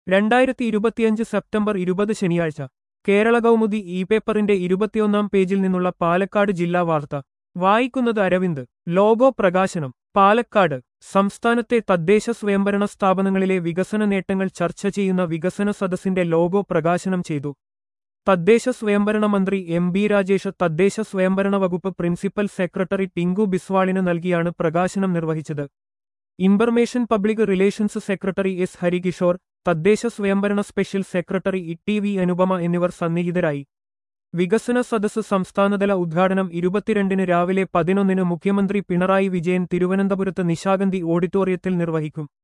രണ്ടായിരത്തി ഇരുപത്തിയഞ്ച് സെപ്റ്റംബർ ഇരുപത് ശനിയാഴ്ച കേരള കൗമുദി ഇ പേപ്പറിന്റെ ഇരുപത്തിയൊന്നാം പേജിൽ നിന്നുള്ള പാലക്കാട് ജില്ലാ വാർത്ത വായിക്കുന്നത് അരവിന്ദ് ലോഗോ പ്രകാശനം പാലക്കാട് സംസ്ഥാനത്തെ തദ്ദേശ സ്വയംഭരണ സ്ഥാപനങ്ങളിലെ വികസന നേട്ടങ്ങൾ ചർച്ച ചെയ്യുന്ന വികസന സദസ്സിന്റെ ലോഗോ പ്രകാശനം ചെയ്തു തദ്ദേശ സ്വയംഭരണ മന്ത്രി എം ബി രാജേഷ് തദ്ദേശ സ്വയംഭരണ വകുപ്പ് പ്രിൻസിപ്പൽ സെക്രട്ടറി ടിങ്കു ബിസ്വാളിന് നൽകിയാണ് പ്രകാശനം നിർവഹിച്ചത് information public relations secretary S Harikishore തദ്ദേശ സ്വയംഭരണ special secretary E T V Anupama എന്നിവർ സന്നിഹിതരായി വികസന സദസ്സ് സംസ്ഥാനതല ഉദ്ഘാടനം ഇരുപത്തിരണ്ടിന് രാവിലെ പതിനൊന്നിന് മുഖ്യമന്ത്രി പിണറായി വിജയൻ തിരുവനന്തപുരത്ത് നിശാഗന്ധി ഓഡിറ്റോറിയത്തിൽ നിർവഹിക്കും